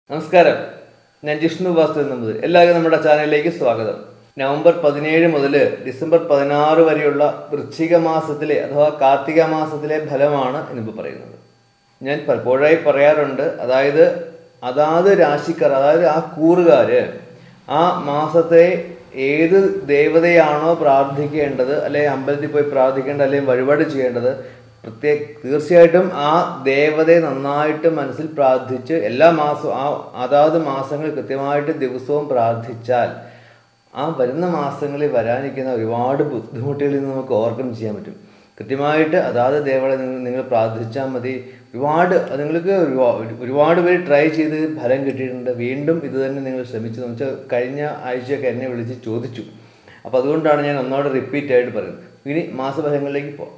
നമസ്കാരം ഞാൻ ജിഷ്ണു വാസ്തു നമ്പൂതിരി എല്ലാവർക്കും നമ്മുടെ ചാനലിലേക്ക് സ്വാഗതം നവംബർ പതിനേഴ് മുതൽ ഡിസംബർ പതിനാറ് വരെയുള്ള വൃശ്ചിക മാസത്തിലെ അഥവാ കാർത്തിക മാസത്തിലെ ഫലമാണ് ഇന്നിപ്പോൾ പറയുന്നത് ഞാൻ പലപ്പോഴായി പറയാറുണ്ട് അതായത് അതാത് രാശിക്കാർ അതായത് ആ കൂറുകാര് ആ മാസത്തെ ഏത് ദേവതയാണോ പ്രാർത്ഥിക്കേണ്ടത് അല്ലെങ്കിൽ അമ്പലത്തിൽ പോയി പ്രാർത്ഥിക്കേണ്ടത് അല്ലെങ്കിൽ വഴിപാട് ചെയ്യേണ്ടത് പ്രത്യേക തീർച്ചയായിട്ടും ആ ദേവതയെ നന്നായിട്ട് മനസ്സിൽ പ്രാർത്ഥിച്ച് എല്ലാ മാസവും ആ അതാത് മാസങ്ങൾ കൃത്യമായിട്ട് ദിവസവും പ്രാർത്ഥിച്ചാൽ ആ വരുന്ന മാസങ്ങളിൽ വരാനിരിക്കുന്ന ഒരുപാട് ബുദ്ധിമുട്ടുകളിൽ നിന്ന് നമുക്ക് ഓവർകം ചെയ്യാൻ പറ്റും കൃത്യമായിട്ട് അതാത് ദേവളെ നിങ്ങൾ നിങ്ങൾ പ്രാർത്ഥിച്ചാൽ മതി ഒരുപാട് അത് നിങ്ങൾക്ക് ഒരുപാ- ഒരുപാട് പേര് ട്രൈ ചെയ്ത് ഫലം കിട്ടിയിട്ടുണ്ട് വീണ്ടും ഇത് തന്നെ നിങ്ങൾ ശ്രമിച്ചു എന്ന് വെച്ചാൽ കഴിഞ്ഞ ആഴ്ചയൊക്കെ എന്നെ വിളിച്ച് ചോദിച്ചു അപ്പോൾ അതുകൊണ്ടാണ് ഞാൻ ഒന്നോടെ റിപ്പീറ്റ് ആയിട്ട് പറയുന്നത് ഇനി മാസഫലങ്ങളിലേക്ക് പോകാം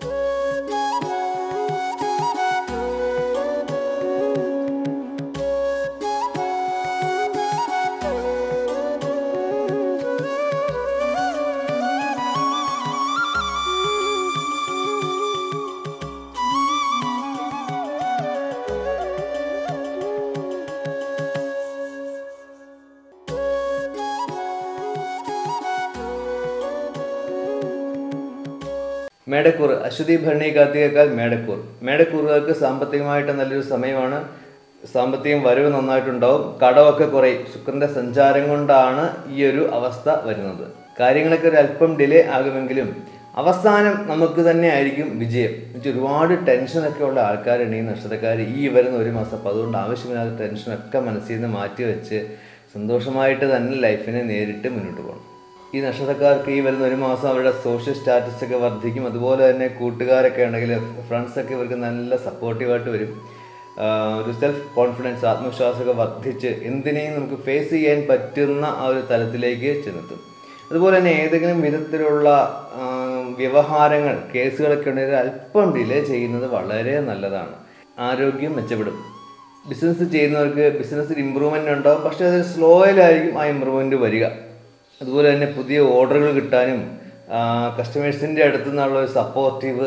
മേടക്കൂർ അശ്വതി ഭരണി കാർത്തികക്കാൽ മേടക്കൂർ മേടക്കൂറുകാർക്ക് സാമ്പത്തികമായിട്ട് നല്ലൊരു സമയമാണ് സാമ്പത്തികം വരവ് നന്നായിട്ടുണ്ടാവും കടമൊക്കെ കുറയും ശുക്രന്റെ സഞ്ചാരം കൊണ്ടാണ് ഈ ഒരു അവസ്ഥ വരുന്നത് കാര്യങ്ങളൊക്കെ ഒരു അല്പം ഡിലേ ആകുമെങ്കിലും അവസാനം നമുക്ക് തന്നെ ആയിരിക്കും വിജയം എന്നുവെച്ചാൽ ഒരുപാട് ടെൻഷനൊക്കെ ഉള്ള ആൾക്കാരുണ്ട് ഈ നക്ഷത്രക്കാർ ഈ വരുന്ന ഒരു മാസം അപ്പോൾ അതുകൊണ്ട് ആവശ്യമില്ലാത്ത ടെൻഷനൊക്കെ മനസ്സിൽ നിന്ന് മാറ്റി വെച്ച് സന്തോഷമായിട്ട് തന്നെ ലൈഫിനെ നേരിട്ട് മുന്നോട്ട് പോകണം ഈ നക്ഷത്രക്കാർക്ക് ഈ വരുന്ന ഒരു മാസം അവരുടെ സോഷ്യൽ സ്റ്റാറ്റസ് ഒക്കെ വർദ്ധിക്കും അതുപോലെ തന്നെ കൂട്ടുകാരൊക്കെ ഉണ്ടെങ്കിൽ ഫ്രണ്ട്സൊക്കെ ഇവർക്ക് നല്ല സപ്പോർട്ടീവായിട്ട് വരും ആഹ് ഒരു സെൽഫ് കോൺഫിഡൻസ് ആത്മവിശ്വാസമൊക്കെ വർദ്ധിച്ച് എന്തിനേയും നമുക്ക് ഫേസ് ചെയ്യാൻ പറ്റുന്ന ആ ഒരു തലത്തിലേക്ക് ചെന്നെത്തും അതുപോലെ തന്നെ ഏതെങ്കിലും വിധത്തിലുള്ള ആഹ് വ്യവഹാരങ്ങൾ കേസുകളൊക്കെ ഉണ്ടെങ്കിൽ അല്പം ഡിലേ ചെയ്യുന്നത് വളരെ നല്ലതാണ് ആരോഗ്യം മെച്ചപ്പെടും ബിസിനസ് ചെയ്യുന്നവർക്ക് ബിസിനസ്സിൽ ഇമ്പ്രൂവ്മെൻ്റ് ഉണ്ടാവും പക്ഷേ അത് സ്ലോയിലായിരിക്കും ആ ഇമ്പ്രൂവ്മെൻറ്റ് വരിക അതുപോലെ തന്നെ പുതിയ ഓർഡറുകൾ കിട്ടാനും കസ്റ്റമേഴ്സിൻ്റെ അടുത്തു നിന്നുള്ള ഒരു സപ്പോർട്ടീവ്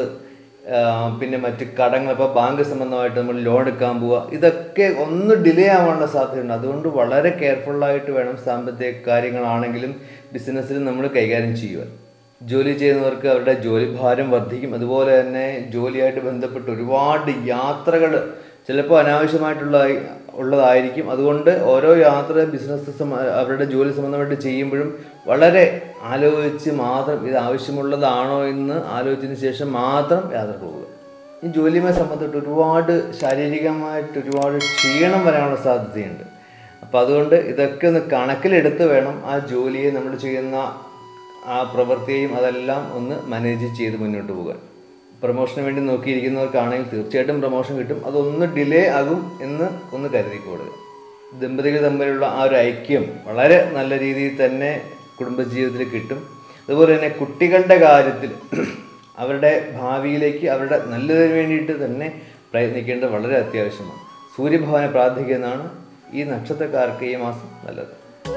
പിന്നെ മറ്റ് കടങ്ങൾ ഇപ്പോൾ ബാങ്ക് സംബന്ധമായിട്ട് നമ്മൾ ലോൺ എടുക്കാൻ പോവുക ഇതൊക്കെ ഒന്ന് ഡിലേ ആവാനുള്ള സാധ്യതയുണ്ട് അതുകൊണ്ട് വളരെ കെയർഫുള്ളായിട്ട് വേണം സാമ്പത്തിക കാര്യങ്ങളാണെങ്കിലും ബിസിനസ്സിൽ നമ്മൾ കൈകാര്യം ചെയ്യുവാൻ ജോലി ചെയ്യുന്നവർക്ക് അവരുടെ ജോലി ഭാരം വർദ്ധിക്കും അതുപോലെ തന്നെ ജോലിയായിട്ട് ബന്ധപ്പെട്ട് ഒരുപാട് യാത്രകൾ ചിലപ്പോൾ അനാവശ്യമായിട്ടുള്ള ഉള്ളതായിരിക്കും അതുകൊണ്ട് ഓരോ യാത്ര ബിസിനസ് സംബ- അവരുടെ ജോലി സംബന്ധമായിട്ട് ചെയ്യുമ്പോഴും വളരെ ആലോചിച്ച് മാത്രം ഇത് ആവശ്യമുള്ളതാണോ എന്ന് ആലോചിച്ചതിന് ശേഷം മാത്രം യാത്ര പോവുക ഈ ജോലിയുമായി സംബന്ധിച്ചിട്ട് ഒരുപാട് ശാരീരികമായിട്ട് ഒരുപാട് ക്ഷീണം വരാനുള്ള സാധ്യതയുണ്ട് അപ്പോൾ അതുകൊണ്ട് ഇതൊക്കെ ഒന്ന് കണക്കിലെടുത്ത് വേണം ആ ജോലിയെ നമ്മൾ ചെയ്യുന്ന ആ പ്രവൃത്തിയെയും അതെല്ലാം ഒന്ന് മാനേജ് ചെയ്ത് മുന്നോട്ട് പോകാൻ പ്രൊമോഷന് വേണ്ടി നോക്കിയിരിക്കുന്നവർക്കാണെങ്കിൽ തീർച്ചയായിട്ടും പ്രൊമോഷൻ കിട്ടും അതൊന്ന് ഡിലേ ആകും എന്ന് ഒന്ന് കരുതിക്കൊടുക ദമ്പതികൾ തമ്മിലുള്ള ആ ഒരു ഐക്യം വളരെ നല്ല രീതിയിൽ തന്നെ കുടുംബജീവിതത്തിൽ കിട്ടും അതുപോലെ തന്നെ കുട്ടികളുടെ കാര്യത്തിൽ അവരുടെ ഭാവിയിലേക്ക് അവരുടെ നല്ലതിന് വേണ്ടിയിട്ട് തന്നെ പ്രയത്നിക്കേണ്ടത് വളരെ അത്യാവശ്യമാണ് സൂര്യഭവനെ പ്രാർത്ഥിക്കുന്നതാണ് ഈ നക്ഷത്രക്കാർക്ക് ഈ മാസം നല്ലത്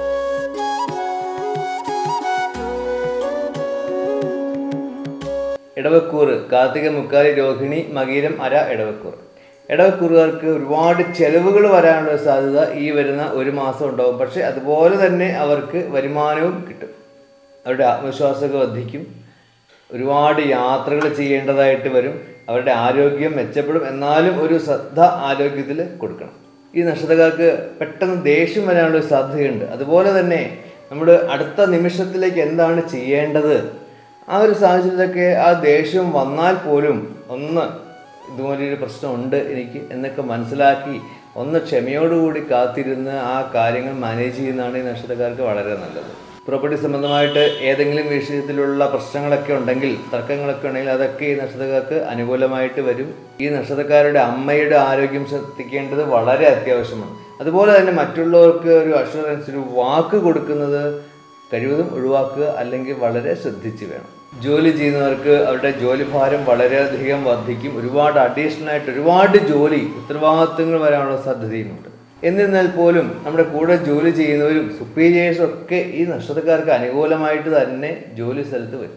ഇടവക്കൂറ് കാർത്തിക മുക്കാലി രോഹിണി മകീരം അര ഇടവക്കൂർ ഇടവക്കൂറുകാർക്ക് ഒരുപാട് ചെലവുകൾ വരാനുള്ള സാധ്യത ഈ വരുന്ന ഒരു മാസം ഉണ്ടാവും പക്ഷെ അതുപോലെ തന്നെ അവർക്ക് വരുമാനവും കിട്ടും അവരുടെ ആത്മവിശ്വാസമൊക്കെ വർദ്ധിക്കും ഒരുപാട് യാത്രകൾ ചെയ്യേണ്ടതായിട്ട് വരും അവരുടെ ആരോഗ്യം മെച്ചപ്പെടും എന്നാലും ഒരു ശ്രദ്ധ ആരോഗ്യത്തിൽ കൊടുക്കണം ഈ നക്ഷത്രക്കാർക്ക് പെട്ടെന്ന് ദേഷ്യം വരാനുള്ള ഒരു സാധ്യതയുണ്ട് അതുപോലെ തന്നെ നമ്മുടെ അടുത്ത നിമിഷത്തിലേക്ക് എന്താണ് ചെയ്യേണ്ടത് ആ ഒരു സാഹചര്യത്തിലൊക്കെ ആ ദേഷ്യം വന്നാൽ പോലും ഒന്ന് ഇതുപോലൊരു പ്രശ്നമുണ്ട് എനിക്ക് എന്നൊക്കെ മനസ്സിലാക്കി ഒന്ന് ക്ഷമയോടുകൂടി കാത്തിരുന്ന് ആ കാര്യങ്ങൾ മാനേജ് ചെയ്യുന്നതാണ് ഈ നക്ഷത്രക്കാർക്ക് വളരെ നല്ലത് പ്രോപ്പർട്ടി സംബന്ധമായിട്ട് ഏതെങ്കിലും വിഷയത്തിലുള്ള പ്രശ്നങ്ങളൊക്കെ ഉണ്ടെങ്കിൽ തർക്കങ്ങളൊക്കെ ഉണ്ടെങ്കിൽ അതൊക്കെ ഈ നക്ഷത്രക്കാർക്ക് അനുകൂലമായിട്ട് വരും ഈ നക്ഷത്രക്കാരുടെ അമ്മയുടെ ആരോഗ്യം ശ്രദ്ധിക്കേണ്ടത് വളരെ അത്യാവശ്യമാണ് അതുപോലെ തന്നെ മറ്റുള്ളവർക്ക് ഒരു അഷുറൻസ് ഒരു വാക്ക് കൊടുക്കുന്നത് കഴിവതും ഒഴിവാക്കുക അല്ലെങ്കിൽ വളരെ ശ്രദ്ധിച്ച് വേണം ജോലി ചെയ്യുന്നവർക്ക് അവരുടെ ജോലി ഭാരം വളരെയധികം വർദ്ധിക്കും ഒരുപാട് അഡീഷണൽ ആയിട്ട് ഒരുപാട് ജോലി ഉത്തരവാദിത്തങ്ങൾ വരാനുള്ള സാധ്യതയുമുണ്ട് എന്നിരുന്നാൽ പോലും നമ്മുടെ കൂടെ ജോലി ചെയ്യുന്നവരും സുപ്പീരിയേഴ്സും ഒക്കെ ഈ നക്ഷത്രക്കാർക്ക് അനുകൂലമായിട്ട് തന്നെ ജോലി സ്ഥലത്ത് വരും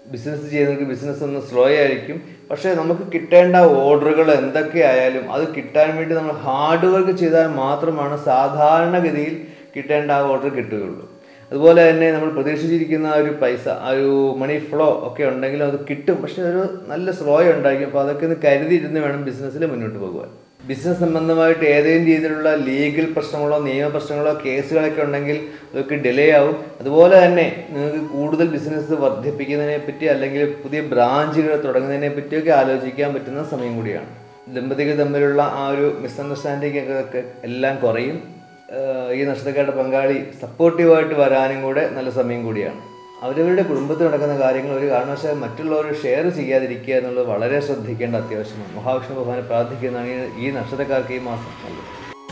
ബിസിനസ് ചെയ്യുന്നവർക്ക് ബിസിനസ് ഒന്ന് സ്ലോ ആയിരിക്കും പക്ഷേ നമുക്ക് കിട്ടേണ്ട ഓർഡറുകൾ എന്തൊക്കെ ആയാലും അത് കിട്ടാൻ വേണ്ടി നമ്മൾ ഹാർഡ് വർക്ക് ചെയ്താൽ മാത്രമാണ് സാധാരണഗതിയിൽ കിട്ടേണ്ട ആ ഓർഡർ കിട്ടുകയുള്ളൂ അതുപോലെ തന്നെ നമ്മൾ പ്രതീക്ഷിച്ചിരിക്കുന്ന ആ ഒരു പൈസ ആ ഒരു മണി ഫ്ലോ ഒക്കെ ഉണ്ടെങ്കിലും അത് കിട്ടും പക്ഷെ ഒരു നല്ല സ്ലോ ഉണ്ടായിരിക്കും അപ്പോൾ അതൊക്കെ ഒന്ന് കരുതിയിരുന്ന് വേണം ബിസിനസ്സിൽ മുന്നോട്ട് പോകുവാൻ ബിസിനസ് സംബന്ധമായിട്ട് ഏതെങ്കിലും രീതിയിലുള്ള ലീഗൽ പ്രശ്നങ്ങളോ നിയമ പ്രശ്നങ്ങളോ കേസുകളൊക്കെ ഉണ്ടെങ്കിൽ അതൊക്കെ ഡിലേ ആവും അതുപോലെ തന്നെ നിങ്ങൾക്ക് കൂടുതൽ ബിസിനസ് വർദ്ധിപ്പിക്കുന്നതിനെ പറ്റി അല്ലെങ്കിൽ പുതിയ ബ്രാഞ്ചുകൾ തുടങ്ങുന്നതിനെ പറ്റിയൊക്കെ ആലോചിക്കാൻ പറ്റുന്ന സമയം കൂടിയാണ് ദമ്പതികൾ തമ്മിലുള്ള ആ ഒരു മിസ്അണ്ടർസ്റ്റാൻഡിംഗ് ഒക്കെ എല്ലാം കുറയും ഏഹ് ഈ നഷ്ടക്കാരുടെ പങ്കാളി സപ്പോർട്ടീവായിട്ട് വരാനും കൂടെ നല്ല സമയം കൂടിയാണ് അവരവരുടെ കുടുംബത്തിൽ നടക്കുന്ന കാര്യങ്ങൾ ഒരു കാരണവശാലും മറ്റുള്ളവർ ഷെയർ ചെയ്യാതിരിക്കുക എന്നുള്ളത് വളരെ ശ്രദ്ധിക്കേണ്ട അത്യാവശ്യമാണ് മഹാവിഷ്ണു ഭഗവാനെ പ്രാർത്ഥിക്കുന്നതാണ് ഈ- ഈ നക്ഷത്രക്കാർക്ക് ഈ മാസം നല്ലത്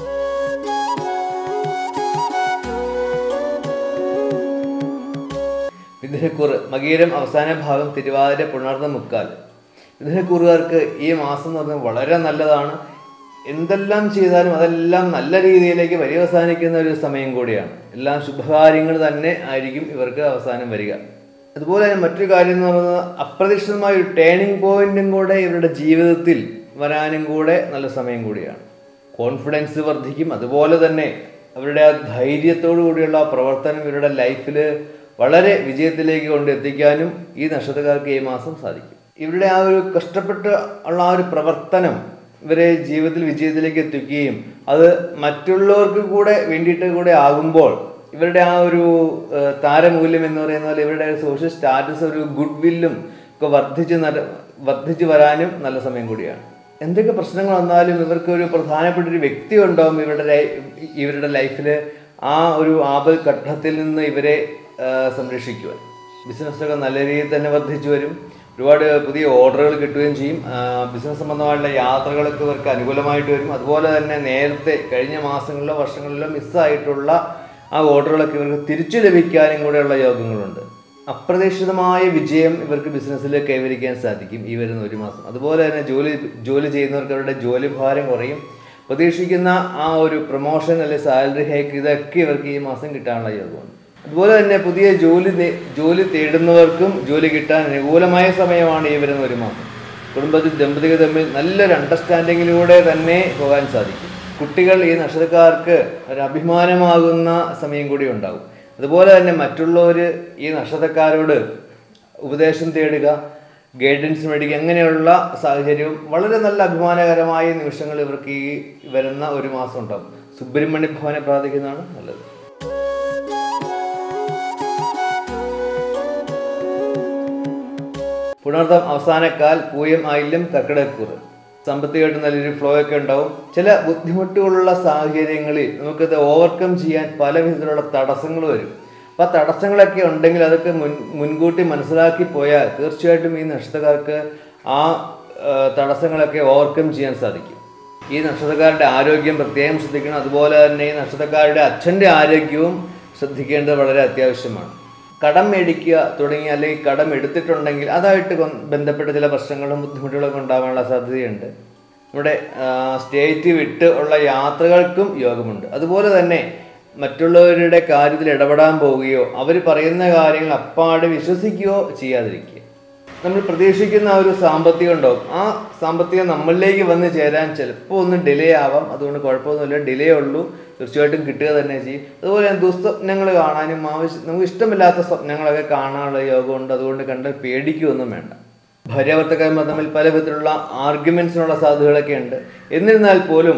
മിഥുനക്കൂറ് മകീരം അവസാന ഭാഗം തിരുവാതിര പുണർന്ന മുക്കാൽ മിഥുനക്കൂറുകാർക്ക് ഈ മാസം എന്ന് പറഞ്ഞാൽ വളരെ നല്ലതാണ് എന്തെല്ലാം ചെയ്താലും അതെല്ലാം നല്ല രീതിയിലേക്ക് പര്യവസാനിക്കുന്ന ഒരു സമയം കൂടിയാണ് എല്ലാം ശുഭകാര്യങ്ങൾ തന്നെ ആയിരിക്കും ഇവർക്ക് അവസാനം വരിക അതുപോലെ തന്നെ മറ്റൊരു കാര്യം എന്ന് പറയുന്നത് അപ്രതീക്ഷിതമായ ഒരു ടേണിംഗ് പോയിന്റും കൂടെ ഇവരുടെ ജീവിതത്തിൽ വരാനും കൂടെ നല്ല സമയം കൂടിയാണ് കോൺഫിഡൻസ് വർദ്ധിക്കും അതുപോലെ തന്നെ അവരുടെ ആ ധൈര്യത്തോടു കൂടിയുള്ള ആ പ്രവർത്തനം ഇവരുടെ ലൈഫിൽ വളരെ വിജയത്തിലേക്ക് കൊണ്ടെത്തിക്കാനും ഈ നക്ഷത്രക്കാർക്ക് ഈ മാസം സാധിക്കും ഇവരുടെ ആ ഒരു കഷ്ടപ്പെട്ട് ഉള്ള ആ ഒരു പ്രവർത്തനം ഇവരെ ജീവിതത്തിൽ വിജയത്തിലേക്ക് എത്തിക്കുകയും അത് മറ്റുള്ളവർക്ക് കൂടെ വേണ്ടിയിട്ട് കൂടെ ആകുമ്പോൾ ഇവരുടെ ആ ഒരു ഏഹ്, താരമൂല്യം എന്ന് പറയുന്ന പോലെ ഇവരുടെ സോഷ്യൽ സ്റ്റാറ്റസ് ഒരു ഗുഡ് വില്ലും ഒക്കെ വർദ്ധിച്ച് നല്ല വർദ്ധിച്ചു വരാനും നല്ല സമയം കൂടിയാണ് എന്തൊക്കെ പ്രശ്നങ്ങൾ വന്നാലും ഇവർക്ക് ഒരു പ്രധാനപ്പെട്ട ഒരു വ്യക്തി ഉണ്ടാവും ഇവരുടെ ലൈ- ഇവരുടെ ലൈഫിൽ ആ ഒരു ആപൽ ഘട്ടത്തിൽ നിന്ന് ഇവരെ ആ, സംരക്ഷിക്കുവാൻ ബിസിനസ്സൊക്കെ നല്ല രീതിയിൽ തന്നെ വർദ്ധിച്ചു വരും ഒരുപാട് പുതിയ ഓർഡറുകൾ കിട്ടുകയും ചെയ്യും ബിസിനസ് സംബന്ധമായിട്ടുള്ള യാത്രകളൊക്കെ ഇവർക്ക് അനുകൂലമായിട്ട് വരും അതുപോലെ തന്നെ നേരത്തെ കഴിഞ്ഞ മാസങ്ങളിലോ വർഷങ്ങളിലോ മിസ്സായിട്ടുള്ള ആ ഓർഡറുകളൊക്കെ ഇവർക്ക് തിരിച്ചു ലഭിക്കാനും കൂടെയുള്ള യോഗങ്ങളുണ്ട് അപ്രതീക്ഷിതമായ വിജയം ഇവർക്ക് ബിസിനസ്സിൽ കൈവരിക്കാൻ സാധിക്കും ഈ വരുന്ന ഒരു മാസം അതുപോലെ തന്നെ ജോലി ജോലി ചെയ്യുന്നവർക്ക് അവരുടെ ജോലി ഭാരം കുറയും പ്രതീക്ഷിക്കുന്ന ആ ഒരു പ്രൊമോഷൻ അല്ലെങ്കിൽ സാലറി ഹൈക്ക് ഇതൊക്കെ ഇവർക്ക് ഈ മാസം കിട്ടാനുള്ള യോഗമാണ് അതുപോലെ തന്നെ പുതിയ ജോലി നേ- ജോലി തേടുന്നവർക്കും ജോലി കിട്ടാൻ അനുകൂലമായ സമയമാണ് ഈ വരുന്ന ഒരു മാസം കുടുംബത്തിൽ ദമ്പതികൾ തമ്മിൽ നല്ലൊരു അണ്ടർസ്റ്റാൻഡിങ്ങിലൂടെ തന്നെ പോകാൻ സാധിക്കും കുട്ടികൾ ഈ നക്ഷത്രക്കാർക്ക് ഒരു അഭിമാനമാകുന്ന സമയം കൂടി ഉണ്ടാകും അതുപോലെ തന്നെ മറ്റുള്ളവർ ഈ നക്ഷത്രക്കാരോട് ഉപദേശം തേടുക ഗൈഡൻസ് മേടിക്കുക അങ്ങനെയുള്ള സാഹചര്യവും വളരെ നല്ല അഭിമാനകരമായ നിമിഷങ്ങൾ ഇവർക്ക് ഈ വരുന്ന ഒരു മാസം ഉണ്ടാകും സുബ്രഹ്മണ്യ ഭവനെ പ്രാർത്ഥിക്കുന്നതാണ് നല്ലത് പുണർത്തം അവസാനക്കാൽ പൂയം ആയില്യം കർക്കിടക്കൂറ് സാമ്പത്തികമായിട്ട് നല്ലൊരു ഫ്ലോ ഒക്കെ ഉണ്ടാവും ചില ബുദ്ധിമുട്ടുകളുള്ള സാഹചര്യങ്ങളിൽ നമുക്കത് ഓവർകം ചെയ്യാൻ പല വിധത്തിലുള്ള തടസ്സങ്ങൾ വരും അപ്പോൾ ആ തടസ്സങ്ങളൊക്കെ ഉണ്ടെങ്കിൽ അതൊക്കെ മുൻ മുൻകൂട്ടി മനസ്സിലാക്കി പോയാൽ തീർച്ചയായിട്ടും ഈ നക്ഷത്രക്കാർക്ക് ആ ആ, തടസ്സങ്ങളൊക്കെ ഓവർകം ചെയ്യാൻ സാധിക്കും ഈ നക്ഷത്രക്കാരുടെ ആരോഗ്യം പ്രത്യേകം ശ്രദ്ധിക്കണം അതുപോലെ തന്നെ ഈ നക്ഷത്രക്കാരുടെ അച്ഛൻ്റെ ആരോഗ്യവും ശ്രദ്ധിക്കേണ്ടത് വളരെ അത്യാവശ്യമാണ് കടം മേടിക്കുക തുടങ്ങി അല്ലെങ്കിൽ കടം എടുത്തിട്ടുണ്ടെങ്കിൽ അതായിട്ട് കൊ- ബന്ധപ്പെട്ട ചില പ്രശ്നങ്ങളും ബുദ്ധിമുട്ടുകളൊക്കെ ഉണ്ടാകാനുള്ള സാധ്യതയുണ്ട് നമ്മുടെ ആ, സ്റ്റേറ്റ് വിട്ട് ഉള്ള യാത്രകൾക്കും യോഗമുണ്ട് അതുപോലെ തന്നെ മറ്റുള്ളവരുടെ കാര്യത്തിൽ ഇടപെടാൻ പോവുകയോ അവർ പറയുന്ന കാര്യങ്ങൾ അപ്പാടെ വിശ്വസിക്കുകയോ ചെയ്യാതിരിക്കുക നമ്മൾ പ്രതീക്ഷിക്കുന്ന ആ ഒരു സാമ്പത്തികം ഉണ്ടാവും ആ സാമ്പത്തികം നമ്മളിലേക്ക് വന്ന് ചേരാൻ ചിലപ്പോൾ ഒന്ന് ഡിലേ ആവാം അതുകൊണ്ട് കുഴപ്പമൊന്നുമില്ല ഡിലേ ഉള്ളൂ തീർച്ചയായിട്ടും കിട്ടുക തന്നെ ചെയ്യും അതുപോലെ തന്നെ ദുസ്വപ്നങ്ങൾ കാണാനും ആവശ്യം നമുക്ക് ഇഷ്ടമില്ലാത്ത സ്വപ്നങ്ങളൊക്കെ കാണാനുള്ള യോഗമുണ്ട് അതുകൊണ്ട് കണ്ടാൽ പേടിക്കുകയൊന്നും വേണ്ട ഭാര്യാഭർത്തക്കാരന്മാർ തമ്മിൽ പല വിധത്തിലുള്ള ആർഗ്യുമെന്റ്സിനുള്ള സാധ്യതകളൊക്കെ ഉണ്ട് എന്നിരുന്നാൽ പോലും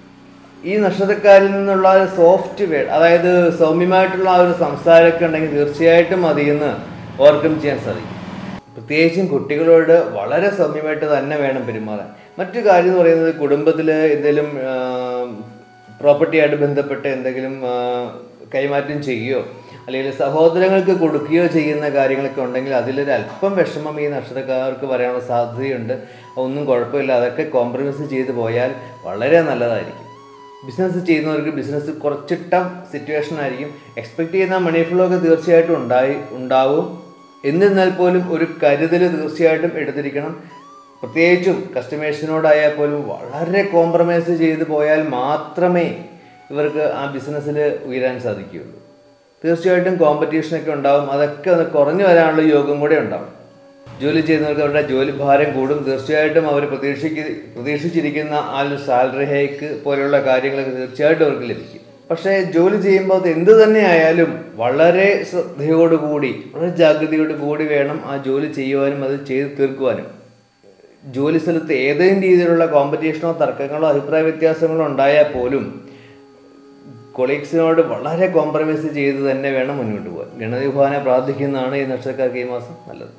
ഈ നക്ഷത്രക്കാരിൽ നിന്നുള്ള ഒരു സോഫ്റ്റ് വേഡ് അതായത് സൗമ്യമായിട്ടുള്ള ആ ഒരു സംസാരമൊക്കെ ഉണ്ടെങ്കിൽ തീർച്ചയായിട്ടും അതിൽ നിന്ന് ഓവർകം ചെയ്യാൻ സാധിക്കും പ്രത്യേകിച്ചും കുട്ടികളോട് വളരെ സൗമ്യമായിട്ട് തന്നെ വേണം പെരുമാറാൻ മറ്റു കാര്യം എന്ന് പറയുന്നത് കുടുംബത്തിൽ എന്തെങ്കിലും പ്രോപ്പർട്ടിയായിട്ട് ബന്ധപ്പെട്ട് എന്തെങ്കിലും ആ, കൈമാറ്റം ചെയ്യുകയോ അല്ലെങ്കിൽ സഹോദരങ്ങൾക്ക് കൊടുക്കുകയോ ചെയ്യുന്ന കാര്യങ്ങളൊക്കെ ഉണ്ടെങ്കിൽ അതിലൊരു അല്പം വിഷമം ഈ നക്ഷത്രക്കാർക്ക് വരാനുള്ള സാധ്യതയുണ്ട് ഒന്നും കുഴപ്പമില്ല അതൊക്കെ കോംപ്രമൈസ് ചെയ്ത് പോയാൽ വളരെ നല്ലതായിരിക്കും ബിസിനസ് ചെയ്യുന്നവർക്ക് ബിസിനസ് കുറച്ചിട്ടം സിറ്റുവേഷൻ ആയിരിക്കും എക്സ്പെക്ട് ചെയ്യുന്ന മണി ഫ്ലോ ഒക്കെ തീർച്ചയായിട്ടും ഉണ്ടായി ഉണ്ടാവും എന്നിരുന്നാൽ പോലും ഒരു കരുതൽ തീർച്ചയായിട്ടും എടുത്തിരിക്കണം പ്രത്യേകിച്ചും കസ്റ്റമേഴ്സിനോടായാൽ പോലും വളരെ കോംപ്രമൈസ് ചെയ്ത് പോയാൽ മാത്രമേ ഇവർക്ക് ആ ബിസിനസ്സിൽ ഉയരാൻ സാധിക്കുകയുള്ളൂ തീർച്ചയായിട്ടും കോമ്പറ്റീഷനൊക്കെ ഉണ്ടാവും അതൊക്കെ ഒന്ന് കുറഞ്ഞു വരാനുള്ള യോഗം കൂടെ ഉണ്ടാവും ജോലി ചെയ്യുന്നവർക്ക് അവരുടെ ജോലി ഭാരം കൂടും തീർച്ചയായിട്ടും അവർ പ്രതീക്ഷിക്ക പ്രതീക്ഷിച്ചിരിക്കുന്ന ആ ഒരു സാലറി ഹൈക്ക് പോലെയുള്ള കാര്യങ്ങളൊക്കെ തീർച്ചയായിട്ടും അവർക്ക് ലഭിക്കും പക്ഷേ ജോലി ചെയ്യുമ്പോൾ അത് എന്ത് തന്നെ ആയാലും വളരെ ശ്രദ്ധയോടുകൂടി വളരെ ജാഗ്രതയോട് കൂടി വേണം ആ ജോലി ചെയ്യുവാനും അത് ചെയ്ത് തീർക്കുവാനും ജോലി സ്ഥലത്ത് ഏതെങ്കിലും രീതിയിലുള്ള കോമ്പറ്റീഷനോ തർക്കങ്ങളോ അഭിപ്രായ വ്യത്യാസങ്ങളോ ഉണ്ടായാൽ പോലും കൊളീഗ്സിനോട് വളരെ കോംപ്രമൈസ് ചെയ്ത് തന്നെ വേണം മുന്നോട്ട് പോകാൻ ഗണപതി ഭവനെ പ്രാർത്ഥിക്കുന്നതാണ് ഈ നക്ഷത്രക്കാർക്ക് ഈ മാസം നല്ലത്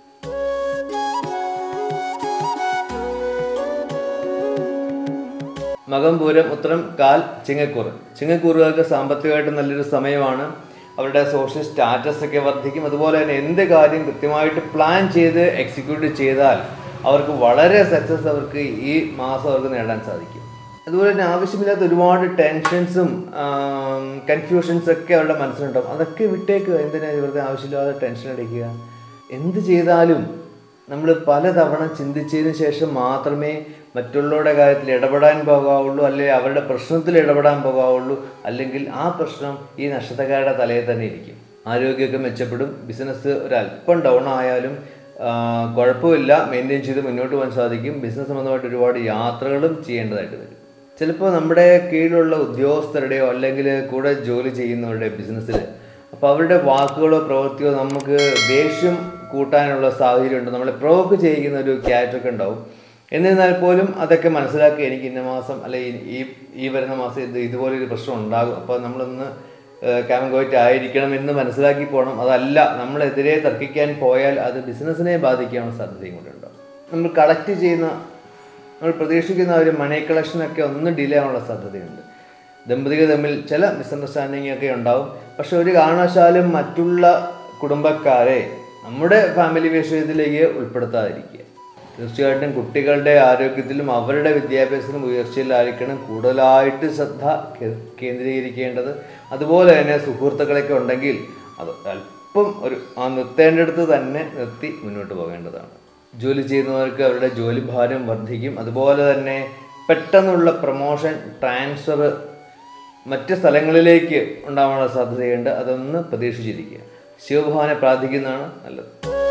മകം പൂരം ഉത്തരം കാൽ ചിങ്ങക്കൂർ ചിങ്ങക്കൂറുകാർക്ക് സാമ്പത്തികമായിട്ട് നല്ലൊരു സമയമാണ് അവരുടെ സോഷ്യൽ സ്റ്റാറ്റസ് ഒക്കെ വർദ്ധിക്കും അതുപോലെ തന്നെ എന്ത് കാര്യം കൃത്യമായിട്ട് പ്ലാൻ ചെയ്ത് എക്സിക്യൂട്ട് ചെയ്താൽ അവർക്ക് വളരെ സക്സസ് അവർക്ക് ഈ മാസം അവർക്ക് നേടാൻ സാധിക്കും അതുപോലെ തന്നെ ആവശ്യമില്ലാത്ത ഒരുപാട് ടെൻഷൻസും കൺഫ്യൂഷൻസ് ഒക്കെ അവരുടെ മനസ്സിലുണ്ടാവും അതൊക്കെ വിട്ടേക്കുക എന്തിനാ ഇവരുടെ ആവശ്യമില്ലാതെ ടെൻഷൻ അടിക്കുക എന്ത് ചെയ്താലും നമ്മൾ പലതവണ ചിന്തിച്ചതിന് ശേഷം മാത്രമേ മറ്റുള്ളവരുടെ കാര്യത്തിൽ ഇടപെടാൻ പോകാവുള്ളൂ അല്ലെങ്കിൽ അവരുടെ പ്രശ്നത്തിൽ ഇടപെടാൻ പോകാവുള്ളൂ അല്ലെങ്കിൽ ആ പ്രശ്നം ഈ നഷ്ടക്കാരുടെ തലയിൽ തന്നെ ഇരിക്കും ആരോഗ്യമൊക്കെ മെച്ചപ്പെടും ബിസിനസ് ഒരു അല്പം ഡൗൺ ആയാലും ആ, കുഴപ്പമില്ല മെയിൻറ്റെയിൻ ചെയ്ത് മുന്നോട്ട് പോകാൻ സാധിക്കും ബിസിനസ് സംബന്ധമായിട്ട് ഒരുപാട് യാത്രകളും ചെയ്യേണ്ടതായിട്ട് വരും ചിലപ്പോൾ നമ്മുടെ കീഴിലുള്ള ഉദ്യോഗസ്ഥരുടെയോ അല്ലെങ്കിൽ കൂടെ ജോലി ചെയ്യുന്നവരുടെ ബിസിനസ്സിൽ അപ്പോൾ അവരുടെ വാക്കുകളോ പ്രവൃത്തിയോ നമുക്ക് ദേഷ്യം കൂട്ടാനുള്ള സാഹചര്യം ഉണ്ട് നമ്മളെ പ്രൊവോക്ക് ചെയ്യിക്കുന്ന ഒരു ക്യാരക്ടറൊക്കെ ഉണ്ടാവും എന്നിരുന്നാൽ പോലും അതൊക്കെ മനസ്സിലാക്കി എനിക്ക് ഇന്ന മാസം അല്ലെ ഈ ഈ വരുന്ന മാസം ഇത് ഇതുപോലെ ഒരു പ്രശ്നം ഉണ്ടാകും അപ്പോൾ നമ്മളൊന്ന് കാമങ്കോയിട്ട് ആയിരിക്കണം എന്ന് മനസ്സിലാക്കി പോകണം അതല്ല നമ്മളെതിരെ തർക്കിക്കാൻ പോയാൽ അത് ബിസിനസ്സിനെ ബാധിക്കാനുള്ള സാധ്യതയും കൂടെ ഉണ്ടാവും നമ്മൾ കളക്ട് ചെയ്യുന്ന നമ്മൾ പ്രതീക്ഷിക്കുന്ന ഒരു മണി കളക്ഷനൊക്കെ ഒന്ന് ഡിലേ ആവാനുള്ള സാധ്യതയുണ്ട് ദമ്പതികൾ തമ്മിൽ ചില മിസ്അണ്ടർസ്റ്റാൻഡിംഗ് ഒക്കെ ഉണ്ടാവും പക്ഷെ ഒരു കാരണവശാലും മറ്റുള്ള കുടുംബക്കാരെ നമ്മുടെ ഫാമിലി വിഷയത്തിലേക്ക് ഉൾപ്പെടുത്താതിരിക്കുക തീർച്ചയായിട്ടും കുട്ടികളുടെ ആരോഗ്യത്തിലും അവരുടെ വിദ്യാഭ്യാസത്തിലും ഉയർച്ചയിലായിരിക്കണം കൂടുതലായിട്ട് ശ്രദ്ധ കേ- കേന്ദ്രീകരിക്കേണ്ടത് അതുപോലെ തന്നെ സുഹൃത്തുക്കളൊക്കെ ഉണ്ടെങ്കിൽ അത് അല്പം ഒരു ആ നിർത്തേണ്ടടുത്ത് തന്നെ നിർത്തി മുന്നോട്ട് പോകേണ്ടതാണ് ജോലി ചെയ്യുന്നവർക്ക് അവരുടെ ജോലി ഭാരം വർദ്ധിക്കും അതുപോലെ തന്നെ പെട്ടെന്നുള്ള പ്രൊമോഷൻ ട്രാൻസ്ഫർ മറ്റ് സ്ഥലങ്ങളിലേക്ക് ഉണ്ടാവാനുള്ള സാധ്യതയുണ്ട് അതൊന്ന് പ്രതീക്ഷിച്ചിരിക്കുക ശിവഭവാനെ പ്രാർത്ഥിക്കുന്നതാണ് നല്ലത്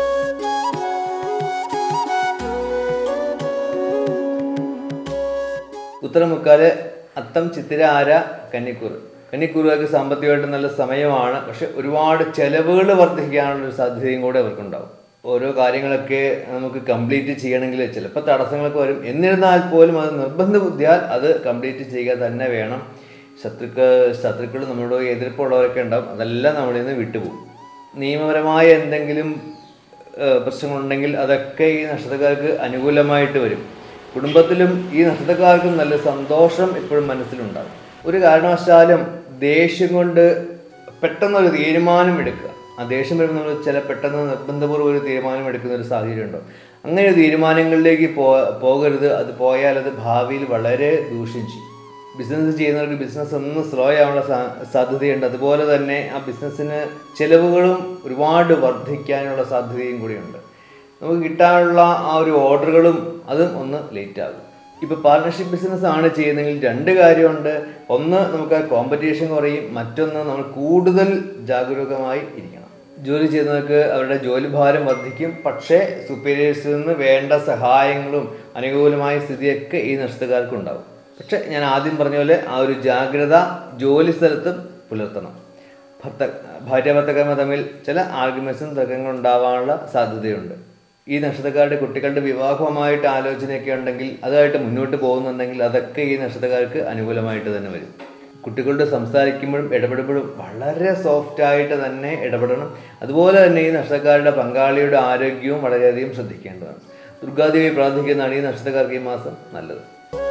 ഉത്തരമുക്കാല് അത്തം ചിത്തിര ആര കന്നിക്കൂർ കന്നിക്കൂറുകാർക്ക് സാമ്പത്തികമായിട്ട് നല്ല സമയമാണ് പക്ഷെ ഒരുപാട് ചെലവുകൾ വർദ്ധിക്കാനുള്ള ഒരു സാധ്യതയും കൂടെ അവർക്കുണ്ടാവും ഓരോ കാര്യങ്ങളൊക്കെ നമുക്ക് കംപ്ലീറ്റ് ചെയ്യണമെങ്കിൽ ചിലപ്പോൾ തടസ്സങ്ങളൊക്കെ വരും എന്നിരുന്നാൽ പോലും അത് നിർബന്ധ ബുദ്ധിയാൽ അത് കംപ്ലീറ്റ് ചെയ്യുക തന്നെ വേണം ശത്രുക്കൾ ശത്രുക്കൾ നമ്മളോട് എതിർപ്പുള്ളവരൊക്കെ ഉണ്ടാവും അതെല്ലാം നമ്മളിൽ നിന്ന് വിട്ടുപോകും നിയമപരമായ എന്തെങ്കിലും ഏഹ്, പ്രശ്നങ്ങളുണ്ടെങ്കിൽ അതൊക്കെ ഈ നക്ഷത്രക്കാർക്ക് അനുകൂലമായിട്ട് വരും കുടുംബത്തിലും ഈ നക്ഷത്രക്കാർക്കും നല്ല സന്തോഷം എപ്പോഴും മനസ്സിലുണ്ടാകും ഒരു കാരണവശാലും ദേഷ്യം കൊണ്ട് പെട്ടെന്നൊരു തീരുമാനം എടുക്കുക ആ ദേഷ്യം വരുമ്പോൾ നമ്മൾ ചില പെട്ടെന്ന് നിർബന്ധപൂർവ്വം ഒരു തീരുമാനം എടുക്കുന്ന ഒരു സാഹചര്യം ഉണ്ടാവും അങ്ങനെ ഒരു തീരുമാനങ്ങളിലേക്ക് പോ പോകരുത് അത് പോയാൽ അത് ഭാവിയിൽ വളരെ ദൂഷ്യം ചെയ്യും ബിസിനസ് ചെയ്യുന്നവർക്ക് ബിസിനസ് ഒന്ന് സ്ലോ ആവാനുള്ള സാ- സാധ്യതയുണ്ട് അതുപോലെ തന്നെ ആ ബിസിനസ്സിന് ചിലവുകളും ഒരുപാട് വർദ്ധിക്കാനുള്ള സാധ്യതയും കൂടിയുണ്ട് നമുക്ക് കിട്ടാനുള്ള ആ ഒരു ഓർഡറുകളും അതും ഒന്ന് ലേറ്റ് ആകും ഇപ്പോൾ പാർട്ണർഷിപ്പ് ബിസിനസ് ആണ് ചെയ്യുന്നതെങ്കിൽ രണ്ട് കാര്യമുണ്ട് ഒന്ന് നമുക്ക് ആ കോമ്പറ്റീഷൻ കുറയും മറ്റൊന്ന് നമ്മൾ കൂടുതൽ ജാഗരൂകമായി ഇരിക്കണം ജോലി ചെയ്യുന്നവർക്ക് അവരുടെ ജോലി ഭാരം വർദ്ധിക്കും പക്ഷേ സുപ്പീരിയേഴ്സിൽ നിന്ന് വേണ്ട സഹായങ്ങളും അനുകൂലമായ സ്ഥിതിയൊക്കെ ഈ നഷ്ടക്കാർക്ക് ഉണ്ടാവും പക്ഷെ ഞാൻ ആദ്യം പറഞ്ഞ പോലെ ആ ഒരു ജാഗ്രത ജോലി സ്ഥലത്തും പുലർത്തണം ഭർത്ത ഭാര്യ ഭർത്തക്കന്മാർ തമ്മിൽ ചില ആർഗ്യുമെന്റ്സും തർക്കങ്ങളും ഉണ്ടാവാനുള്ള സാധ്യതയുണ്ട് ഈ നക്ഷത്രക്കാരുടെ കുട്ടികളുടെ വിവാഹമായിട്ട് ആലോചനയൊക്കെ ഉണ്ടെങ്കിൽ അതുമായിട്ട് മുന്നോട്ട് പോകുന്നുണ്ടെങ്കിൽ അതൊക്കെ ഈ നക്ഷത്രക്കാർക്ക് അനുകൂലമായിട്ട് തന്നെ വരും കുട്ടികളോട് സംസാരിക്കുമ്പോഴും ഇടപെടുമ്പോഴും വളരെ സോഫ്റ്റ് ആയിട്ട് തന്നെ ഇടപെടണം അതുപോലെ തന്നെ ഈ നക്ഷത്രക്കാരുടെ പങ്കാളിയുടെ ആരോഗ്യവും വളരെയധികം ശ്രദ്ധിക്കേണ്ടതാണ് ദുർഗാദേവി പ്രാർത്ഥിക്കുന്നതാണ് ഈ നക്ഷത്രക്കാർക്ക് ഈ മാസം നല്ലത്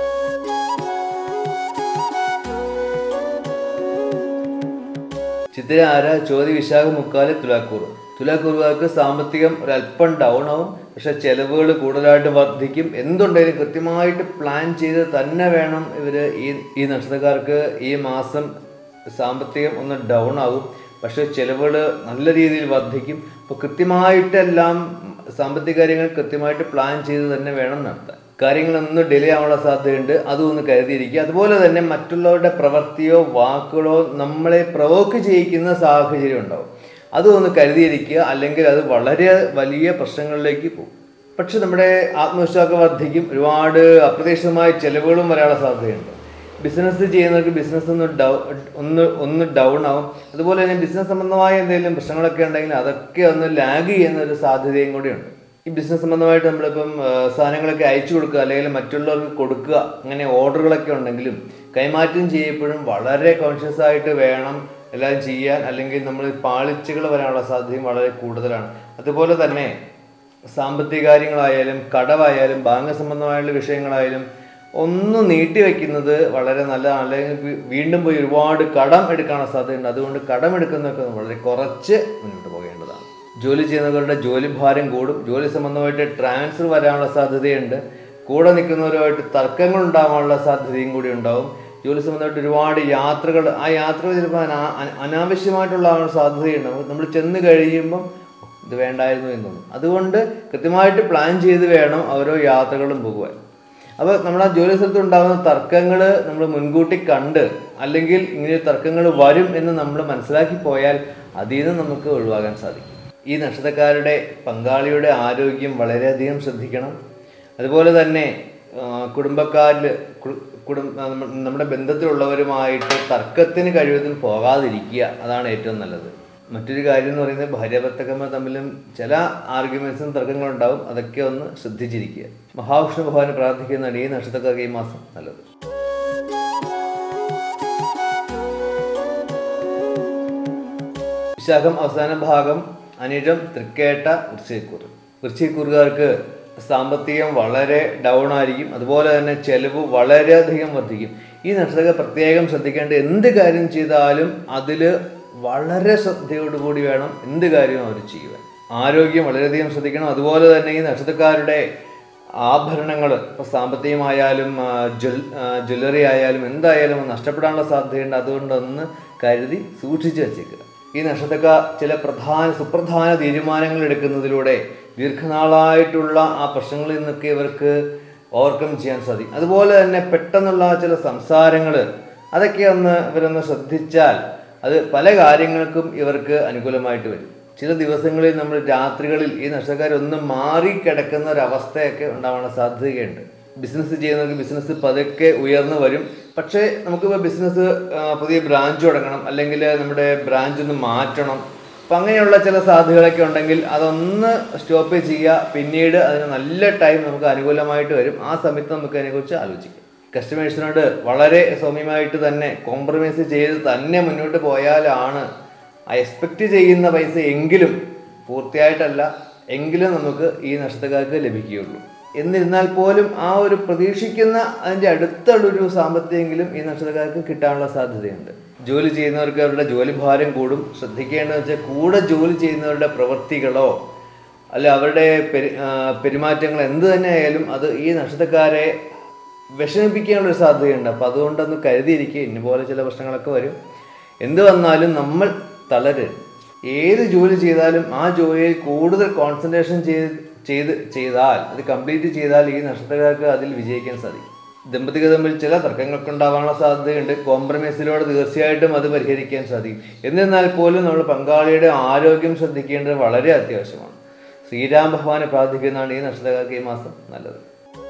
ചിത്തിര ആര ചോതി വിശാഖ മുക്കാല് തുലാക്കൂർ തുലാക്കൂറുകാർക്ക് സാമ്പത്തികം ഒരല്പം ഡൗൺ ആവും പക്ഷെ ചെലവുകൾ കൂടുതലായിട്ട് വർദ്ധിക്കും എന്തുണ്ടെങ്കിലും കൃത്യമായിട്ട് പ്ലാൻ ചെയ്ത് തന്നെ വേണം ഇവർ ഈ ഈ നക്ഷത്രക്കാർക്ക് ഈ മാസം സാമ്പത്തികം ഒന്ന് ഡൗൺ ആകും പക്ഷെ ചെലവുകൾ നല്ല രീതിയിൽ വർദ്ധിക്കും അപ്പോൾ കൃത്യമായിട്ടെല്ലാം സാമ്പത്തിക കാര്യങ്ങൾ കൃത്യമായിട്ട് പ്ലാൻ ചെയ്ത് തന്നെ വേണം നടത്താൻ കാര്യങ്ങളൊന്നും ഡിലേ ആവാനുള്ള സാധ്യതയുണ്ട് അതും ഒന്ന് കരുതിയിരിക്കുക അതുപോലെ തന്നെ മറ്റുള്ളവരുടെ പ്രവൃത്തിയോ വാക്കുകളോ നമ്മളെ പ്രവോക്ക് ചെയ്യിക്കുന്ന സാഹചര്യം ഉണ്ടാവും അതും ഒന്ന് കരുതിയിരിക്കുക അല്ലെങ്കിൽ അത് വളരെ വലിയ പ്രശ്നങ്ങളിലേക്ക് പോകും പക്ഷെ നമ്മുടെ ആത്മവിശ്വാസം വർദ്ധിക്കും ഒരുപാട് അപ്രതീക്ഷിതമായ ചെലവുകളും വരാനുള്ള സാധ്യതയുണ്ട് ബിസിനസ് ചെയ്യുന്നവർക്ക് ബിസിനസ് ഒന്ന് ഡൗ ഒന്ന് ഒന്ന് ഡൗൺ ആവും അതുപോലെ തന്നെ ബിസിനസ് സംബന്ധമായ എന്തെങ്കിലും പ്രശ്നങ്ങളൊക്കെ ഉണ്ടെങ്കിൽ അതൊക്കെ ഒന്ന് ലാഗ് ചെയ്യുന്ന ഒരു സാധ്യതയും കൂടിയുണ്ട് ഈ ബിസിനസ് സംബന്ധമായിട്ട് നമ്മളിപ്പം ആ, സാധനങ്ങളൊക്കെ അയച്ചു കൊടുക്കുക അല്ലെങ്കിൽ മറ്റുള്ളവർക്ക് കൊടുക്കുക അങ്ങനെ ഓർഡറുകളൊക്കെ ഉണ്ടെങ്കിലും കൈമാറ്റം ചെയ്യപ്പോഴും വളരെ കോൺഷ്യസ് ആയിട്ട് വേണം എല്ലാം ചെയ്യാൻ അല്ലെങ്കിൽ നമ്മൾ പാളിച്ചകൾ വരാനുള്ള സാധ്യതയും വളരെ കൂടുതലാണ് അതുപോലെ തന്നെ സാമ്പത്തിക കാര്യങ്ങളായാലും കടവായാലും ബാങ്ക് സംബന്ധമായുള്ള വിഷയങ്ങളായാലും ഒന്ന് നീട്ടി വെക്കുന്നത് വളരെ നല്ലതാണ് അല്ലെങ്കിൽ വീ- വീണ്ടും പോയി ഒരുപാട് കടം എടുക്കാനുള്ള സാധ്യതയുണ്ട് അതുകൊണ്ട് കടം എടുക്കുന്നതൊക്കെ വളരെ കുറച്ച് മുന്നോട്ട് പോകേണ്ടതാണ് ജോലി ചെയ്യുന്നവരുടെ ജോലി ഭാരം കൂടും ജോലി സംബന്ധമായിട്ട് ട്രാൻസ്ഫർ വരാനുള്ള സാധ്യതയുണ്ട് കൂടെ നിൽക്കുന്നവരുമായിട്ട് തർക്കങ്ങൾ ഉണ്ടാവാനുള്ള സാധ്യതയും കൂടി ഉണ്ടാവും ജോലി സംബന്ധമായിട്ട് ഒരുപാട് യാത്രകൾ ആ യാത്രകൾ ചിലപ്പോൾ അനാ- അന- അനാവശ്യമായിട്ടുള്ള സാധ്യതയുണ്ടാവും നമ്മൾ ചെന്ന് കഴിയുമ്പം ഇത് വേണ്ടായിരുന്നു എന്ന് തോന്നും അതുകൊണ്ട് കൃത്യമായിട്ട് പ്ലാൻ ചെയ്ത് വേണം ഓരോ യാത്രകളും പോകുവാൻ അപ്പോൾ നമ്മുടെ ആ ജോലി സ്ഥലത്ത് ഉണ്ടാകുന്ന തർക്കങ്ങൾ നമ്മൾ മുൻകൂട്ടി കണ്ട് അല്ലെങ്കിൽ ഇങ്ങനെ തർക്കങ്ങൾ വരും എന്ന് നമ്മൾ മനസ്സിലാക്കി പോയാൽ അതിൽ നിന്ന് നമുക്ക് ഒഴിവാകാൻ സാധിക്കും ഈ നക്ഷത്രക്കാരുടെ പങ്കാളിയുടെ ആരോഗ്യം വളരെയധികം ശ്രദ്ധിക്കണം അതുപോലെ തന്നെ ആ, കുടുംബക്കാരിൽ കു- കുടും- ആ, നമ്മ- നമ്മുടെ ബന്ധത്തിലുള്ളവരുമായിട്ട് തർക്കത്തിന് കഴിവതും പോകാതിരിക്കുക അതാണ് ഏറ്റവും നല്ലത് മറ്റൊരു കാര്യം എന്ന് പറയുന്നത് ഭാര്യാഭർത്തക്കന്മാർ തമ്മിലും ചില ആർഗ്യുമെന്റ്സും തർക്കങ്ങളും ഉണ്ടാവും അതൊക്കെ ഒന്ന് ശ്രദ്ധിച്ചിരിക്കുക മഹാവിഷ്ണു ഭഗവാനെ പ്രാർത്ഥിക്കുന്നതാണ് ഈ നക്ഷത്രക്കാർക്ക് ഈ മാസം നല്ലത് വിശാഖം അവസാന ഭാഗം അനിഴം തൃക്കേട്ട വൃശ്ചിക്കൂർ വൃശ്ചിക്കൂറുകാർക്ക് സാമ്പത്തികം വളരെ ഡൗൺ ആയിരിക്കും അതുപോലെ തന്നെ ചെലവ് വളരെയധികം വർദ്ധിക്കും ഈ നക്ഷത്രക്കാർ പ്രത്യേകം ശ്രദ്ധിക്കേണ്ട എന്ത് കാര്യം ചെയ്താലും അതിൽ വളരെ ശ്രദ്ധയോടുകൂടി വേണം എന്ത് കാര്യവും അവർ ചെയ്യുവാൻ ആരോഗ്യം വളരെയധികം ശ്രദ്ധിക്കണം അതുപോലെ തന്നെ ഈ നക്ഷത്രക്കാരുടെ ആഭരണങ്ങൾ ഇപ്പോൾ സാമ്പത്തികമായാലും ആ, ജ്വൽ ആ, ജ്വല്ലറി ആയാലും എന്തായാലും നഷ്ടപ്പെടാനുള്ള സാധ്യതയുണ്ട് അതുകൊണ്ടൊന്ന് കരുതി സൂക്ഷിച്ചു വച്ചേക്കുക ഈ നക്ഷത്രക്കാർ ചില പ്രധാന സുപ്രധാന തീരുമാനങ്ങൾ എടുക്കുന്നതിലൂടെ ദീർഘനാളായിട്ടുള്ള ആ പ്രശ്നങ്ങളിൽ നിന്നൊക്കെ ഇവർക്ക് ഓവർകം ചെയ്യാൻ സാധിക്കും അതുപോലെ തന്നെ പെട്ടെന്നുള്ള ചില സംസാരങ്ങൾ അതൊക്കെ ഒന്ന് ഇവരൊന്ന് ശ്രദ്ധിച്ചാൽ അത് പല കാര്യങ്ങൾക്കും ഇവർക്ക് അനുകൂലമായിട്ട് വരും ചില ദിവസങ്ങളിൽ നമ്മൾ രാത്രികളിൽ ഈ നഷ്ടക്കാരൊന്ന് മാറിക്കിടക്കുന്ന ഒരവസ്ഥയൊക്കെ ഉണ്ടാവാനുള്ള സാധ്യതയുണ്ട് ബിസിനസ് ചെയ്യുന്നവർക്ക് ബിസിനസ് പതുക്കെ ഉയർന്നു വരും പക്ഷേ നമുക്കിപ്പോൾ ബിസിനസ് പുതിയ ബ്രാഞ്ച് തുടങ്ങണം അല്ലെങ്കിൽ നമ്മുടെ ബ്രാഞ്ച് ഒന്ന് മാറ്റണം അപ്പം അങ്ങനെയുള്ള ചില സാധ്യതകളൊക്കെ ഉണ്ടെങ്കിൽ അതൊന്ന് സ്റ്റോപ്പ് ചെയ്യുക പിന്നീട് അതിന് നല്ല ടൈം നമുക്ക് അനുകൂലമായിട്ട് വരും ആ സമയത്ത് നമുക്ക് അതിനെക്കുറിച്ച് ആലോചിക്കാം കസ്റ്റമേഴ്സിനോട് വളരെ സൗമ്യമായിട്ട് തന്നെ കോംപ്രമൈസ് ചെയ്ത് തന്നെ മുന്നോട്ട് പോയാലാണ് ആ എക്സ്പെക്റ്റ് ചെയ്യുന്ന പൈസ എങ്കിലും പൂർത്തിയായിട്ടല്ല എങ്കിലും നമുക്ക് ഈ നഷ്ടക്കാർക്ക് ലഭിക്കുകയുള്ളൂ എന്നിരുന്നാൽ പോലും ആ ഒരു പ്രതീക്ഷിക്കുന്ന അതിൻ്റെ അടുത്തുള്ളൊരു സാമ്പത്തികമെങ്കിലും ഈ നക്ഷത്രക്കാർക്ക് കിട്ടാനുള്ള സാധ്യതയുണ്ട് ജോലി ചെയ്യുന്നവർക്ക് അവരുടെ ജോലി ഭാരം കൂടും ശ്രദ്ധിക്കേണ്ടതെന്ന് വെച്ചാൽ കൂടെ ജോലി ചെയ്യുന്നവരുടെ പ്രവൃത്തികളോ അല്ല അവരുടെ പെരു ആ, പെരുമാറ്റങ്ങൾ എന്ത് തന്നെ ആയാലും അത് ഈ നക്ഷത്രക്കാരെ വിഷമിപ്പിക്കാനുള്ള ഒരു സാധ്യതയുണ്ട് അപ്പോൾ അതുകൊണ്ടൊന്ന് കരുതിയിരിക്കുക ഇന്നുപോലെ ചില പ്രശ്നങ്ങളൊക്കെ വരും എന്ത് വന്നാലും നമ്മൾ തളരരുത് ഏത് ജോലി ചെയ്താലും ആ ജോലിയിൽ കൂടുതൽ കോൺസെൻട്രേഷൻ ചെയ്ത് ചെയ്ത് ചെയ്താൽ അത് കംപ്ലീറ്റ് ചെയ്താൽ ഈ നക്ഷത്രക്കാർക്ക് അതിൽ വിജയിക്കാൻ സാധിക്കും ദമ്പതികൾ തമ്മിൽ ചില തർക്കങ്ങളൊക്കെ ഉണ്ടാവാനുള്ള സാധ്യതയുണ്ട് കോംപ്രമൈസിലൂടെ തീർച്ചയായിട്ടും അത് പരിഹരിക്കാൻ സാധിക്കും എന്നിരുന്നാൽ പോലും നമ്മൾ പങ്കാളിയുടെ ആരോഗ്യം ശ്രദ്ധിക്കേണ്ടത് വളരെ അത്യാവശ്യമാണ് ശ്രീരാം ഭഗവാനെ പ്രാർത്ഥിക്കുന്നതാണ് ഈ നക്ഷത്രക്കാർക്ക് ഈ മാസം നല്ലത്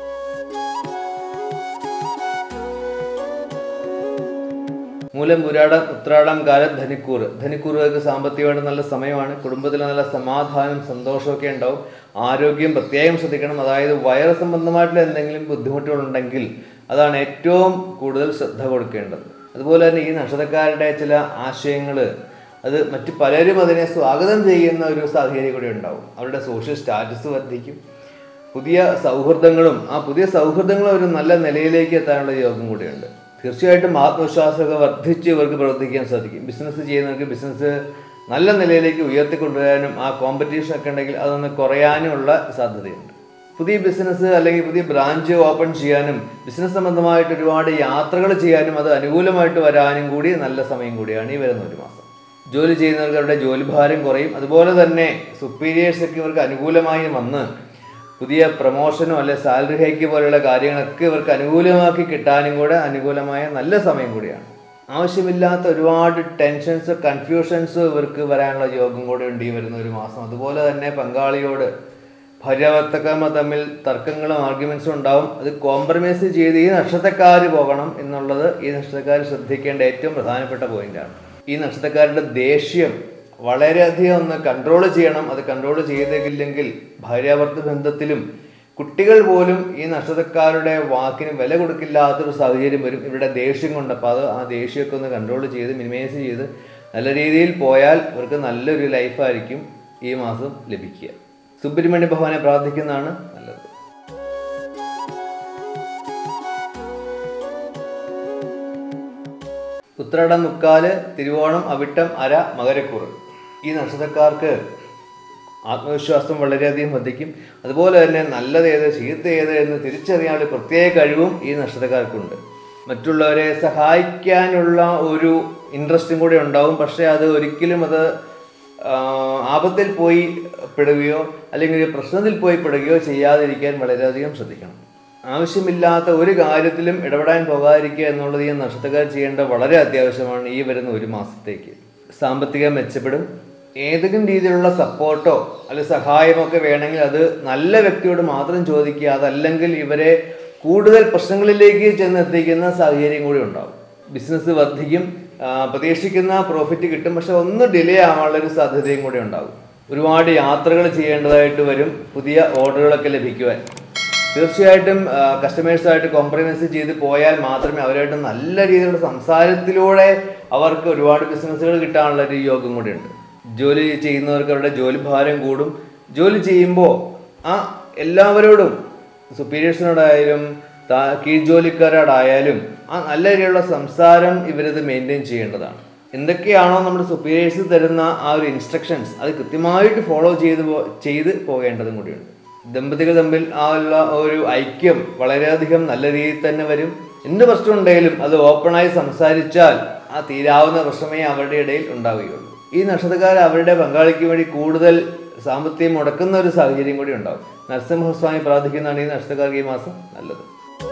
മൂലം പുരാടം ഉത്രാടം കാലം ധനിക്കൂർ ധനിക്കൂറുകൾക്ക് സാമ്പത്തികമായിട്ട് നല്ല സമയമാണ് കുടുംബത്തിൽ നല്ല സമാധാനം സന്തോഷമൊക്കെ ഉണ്ടാവും ആരോഗ്യം പ്രത്യേകം ശ്രദ്ധിക്കണം അതായത് വയറ് സംബന്ധമായിട്ടുള്ള എന്തെങ്കിലും ബുദ്ധിമുട്ടുകളുണ്ടെങ്കിൽ അതാണ് ഏറ്റവും കൂടുതൽ ശ്രദ്ധ കൊടുക്കേണ്ടത് അതുപോലെ തന്നെ ഈ നക്ഷത്രക്കാരുടെ ചില ആശയങ്ങൾ അത് മറ്റു പലരും അതിനെ സ്വാഗതം ചെയ്യുന്ന ഒരു സാഹചര്യം കൂടി ഉണ്ടാവും അവരുടെ സോഷ്യൽ സ്റ്റാറ്റസ് വർദ്ധിക്കും പുതിയ സൗഹൃദങ്ങളും ആ പുതിയ സൗഹൃദങ്ങളും ഒരു നല്ല നിലയിലേക്ക് എത്താനുള്ള യോഗം കൂടിയുണ്ട് തീർച്ചയായിട്ടും ആത്മവിശ്വാസമൊക്കെ വർദ്ധിച്ച് ഇവർക്ക് പ്രവർത്തിക്കാൻ സാധിക്കും ബിസിനസ് ചെയ്യുന്നവർക്ക് ബിസിനസ് നല്ല നിലയിലേക്ക് ഉയർത്തിക്കൊണ്ടുവരാനും ആ കോമ്പറ്റീഷൻ ഒക്കെ ഉണ്ടെങ്കിൽ അതൊന്ന് കുറയാനുമുള്ള സാധ്യതയുണ്ട് പുതിയ ബിസിനസ് അല്ലെങ്കിൽ പുതിയ ബ്രാഞ്ച് ഓപ്പൺ ചെയ്യാനും ബിസിനസ് സംബന്ധമായിട്ട് ഒരുപാട് യാത്രകൾ ചെയ്യാനും അത് അനുകൂലമായിട്ട് വരാനും കൂടി നല്ല സമയം കൂടിയാണ് ഈ വരുന്ന ഒരു മാസം ജോലി ചെയ്യുന്നവർക്ക് അവരുടെ ജോലിഭാരം കുറയും അതുപോലെ തന്നെ സുപ്പീരിയേഴ്സ് ഒക്കെ ഇവർക്ക് അനുകൂലമായി വന്ന് പുതിയ പ്രൊമോഷനോ അല്ലെ സാലറി ഹൈക്ക് പോലെയുള്ള കാര്യങ്ങളൊക്കെ ഇവർക്ക് അനുകൂലമാക്കി കിട്ടാനും കൂടെ അനുകൂലമായ നല്ല സമയം കൂടിയാണ് ആവശ്യമില്ലാത്ത ഒരുപാട് ടെൻഷൻസ് കൺഫ്യൂഷൻസ് ഇവർക്ക് വരാനുള്ള യോഗം കൂടെ ഉണ്ട് ഈ വരുന്ന ഒരു മാസം അതുപോലെ തന്നെ പങ്കാളിയോട് ഭാര്യാഭർത്തക്കന്മാർ തമ്മിൽ തർക്കങ്ങളും ആർഗ്യുമെന്റ്സും ഉണ്ടാവും അത് കോംപ്രമൈസ് ചെയ്ത് ഈ നക്ഷത്രക്കാർ പോകണം എന്നുള്ളത് ഈ നക്ഷത്രക്കാർ ശ്രദ്ധിക്കേണ്ട ഏറ്റവും പ്രധാനപ്പെട്ട പോയിന്റാണ് ഈ നക്ഷത്രക്കാരുടെ ദേഷ്യം വളരെയധികം ഒന്ന് കൺട്രോൾ ചെയ്യണം അത് കൺട്രോൾ ചെയ്തില്ലെങ്കിൽ ഭാര്യാഭർത്തൃ ബന്ധത്തിലും കുട്ടികൾ പോലും ഈ നക്ഷത്രക്കാരുടെ വാക്കിന് വില കൊടുക്കില്ലാത്തൊരു സാഹചര്യം വരും ഇവരുടെ ദേഷ്യം കൊണ്ട് അപ്പോൾ അത് ആ ദേഷ്യമൊക്കെ ഒന്ന് കൺട്രോൾ ചെയ്ത് മിനിമൈസ് ചെയ്ത് നല്ല രീതിയിൽ പോയാൽ ഇവർക്ക് നല്ലൊരു ലൈഫായിരിക്കും ഈ മാസം ലഭിക്കുക സുബ്രഹ്മണ്യ ഭഗവാനെ പ്രാർത്ഥിക്കുന്നതാണ് നല്ലത് ഉത്രാടം മുക്കാല് തിരുവോണം അവിട്ടം അര മകരക്കൂറ് ഈ നക്ഷത്രക്കാർക്ക് ആത്മവിശ്വാസം വളരെയധികം വർദ്ധിക്കും അതുപോലെ തന്നെ നല്ലത് ഏത് ചീത്ത ഏത് എന്ന് തിരിച്ചറിയാനുള്ള പ്രത്യേക കഴിവും ഈ നക്ഷത്രക്കാർക്കുണ്ട് മറ്റുള്ളവരെ സഹായിക്കാനുള്ള ഒരു ഇൻട്രസ്റ്റും കൂടി ഉണ്ടാവും പക്ഷേ അത് ഒരിക്കലും അത് ആ, ആപത്തിൽ പോയി പെടുകയോ അല്ലെങ്കിൽ ഒരു പ്രശ്നത്തിൽ പോയി പെടുകയോ ചെയ്യാതിരിക്കാൻ വളരെയധികം ശ്രദ്ധിക്കണം ആവശ്യമില്ലാത്ത ഒരു കാര്യത്തിലും ഇടപെടാൻ പോകാതിരിക്കുക എന്നുള്ളത് ഈ നക്ഷത്രക്കാർ ചെയ്യേണ്ട വളരെ അത്യാവശ്യമാണ് ഈ വരുന്ന ഒരു മാസത്തേക്ക് സാമ്പത്തികം മെച്ചപ്പെടും ഏതെങ്കിലും രീതിയിലുള്ള സപ്പോർട്ടോ അല്ലെങ്കിൽ സഹായമോ ഒക്കെ വേണമെങ്കിൽ അത് നല്ല വ്യക്തിയോട് മാത്രം ചോദിക്കുക അതല്ലെങ്കിൽ ഇവരെ കൂടുതൽ പ്രശ്നങ്ങളിലേക്ക് ചെന്ന് എത്തിക്കുന്ന സാഹചര്യം കൂടി ഉണ്ടാവും ബിസിനസ് വർദ്ധിക്കും ആ, പ്രതീക്ഷിക്കുന്ന പ്രോഫിറ്റ് കിട്ടും പക്ഷെ ഒന്ന് ഡിലേ ആവാനുള്ള ഒരു സാധ്യതയും കൂടി ഉണ്ടാകും ഒരുപാട് യാത്രകൾ ചെയ്യേണ്ടതായിട്ട് വരും പുതിയ ഓർഡറുകളൊക്കെ ലഭിക്കുവാൻ തീർച്ചയായിട്ടും കസ്റ്റമേഴ്സായിട്ട് കോംപ്രമൈസ് ചെയ്ത് പോയാൽ മാത്രമേ അവരായിട്ട് നല്ല രീതിയിലുള്ള സംസാരത്തിലൂടെ അവർക്ക് ഒരുപാട് ബിസിനസ്സുകൾ കിട്ടാനുള്ള ഒരു യോഗം കൂടി ഉണ്ട് ജോലി ചെയ്യുന്നവർക്ക് അവരുടെ ജോലി ഭാരം കൂടും ജോലി ചെയ്യുമ്പോൾ ആ എല്ലാവരോടും സുപ്പീരിയേഴ്സിനോടായാലും താ കീഴ്ജോലിക്കാരോടായാലും ആ നല്ല രീതിയിലുള്ള സംസാരം ഇവരത് മെയിൻറ്റെയിൻ ചെയ്യേണ്ടതാണ് എന്തൊക്കെയാണോ നമ്മുടെ സുപ്പീരിയേഴ്സ് തരുന്ന ആ ഒരു ഇൻസ്ട്രക്ഷൻസ് അത് കൃത്യമായിട്ട് ഫോളോ ചെയ്ത് പോ- ചെയ്ത് പോകേണ്ടതും കൂടിയുണ്ട് ദമ്പതികൾ തമ്മിൽ ആ ഉള്ള ഒരു ഐക്യം വളരെയധികം നല്ല രീതിയിൽ തന്നെ വരും എന്ത് പ്രശ്നം ഉണ്ടെങ്കിലും അത് ഓപ്പണായി സംസാരിച്ചാൽ ആ തീരാവുന്ന പ്രശ്നമേ അവരുടെ ഇടയിൽ ഉണ്ടാവുകയുള്ളൂ ഈ നക്ഷത്രക്കാർ അവരുടെ പങ്കാളിക്ക് വേണ്ടി കൂടുതൽ സാമ്പത്തികം മുടക്കുന്ന ഒരു സാഹചര്യം കൂടി ഉണ്ടാവും നരസിംഹസ്വാമി പ്രാർത്ഥിക്കുന്നതാണ് ഈ നക്ഷത്രക്കാർക്ക് ഈ മാസം നല്ലത്